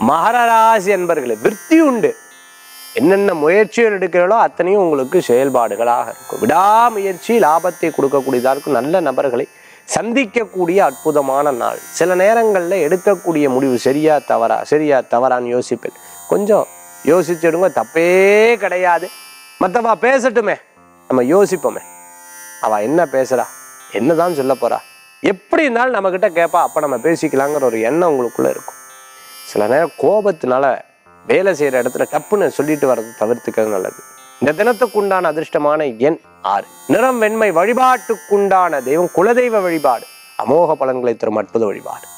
மகர ராசி என்பர்களே விருத்தி உண்டு என்னென்ன முயற்சிகள் எடுக்கிறீர்களோ அத்தனையும் உங்களுக்கு செயல்பாடுகளாக இருக்கும் விடாமுயற்சி லாபத்தை கொடுக்கக்கூடியதாக இருக்கும் நல்ல நபர்களை சந்திக்கக்கூடிய அற்புதமான நாள் சில நேரங்களில் எடுக்கக்கூடிய முடிவு சரியா தவறா சரியா தவறான்னு யோசிப்பேன் கொஞ்சம் யோசிச்சிடுங்க தப்பே கிடையாது மற்றவா பேசட்டுமே நம்ம யோசிப்போமே அவ என்ன பேசுறா என்னதான் சொல்ல போறா எப்படி இருந்தாலும் நம்ம கிட்ட கேட்பா அப்ப நம்ம பேசிக்கலாங்கிற ஒரு எண்ணம் உங்களுக்குள்ள இருக்கும் சில நேரம் கோபத்தினால வேலை செய்யற இடத்துல டப்புன்னு சொல்லிட்டு வர்றது தவிர்த்துக்கிறது நல்லது இந்த தினத்துக்குண்டான அதிர்ஷ்டமான எண் ஆறு நிறம் வெண்மை வழிபாட்டுக்குண்டான தெய்வம் குலதெய்வ வழிபாடு அமோக பலன்களை தரும் அற்புத வழிபாடு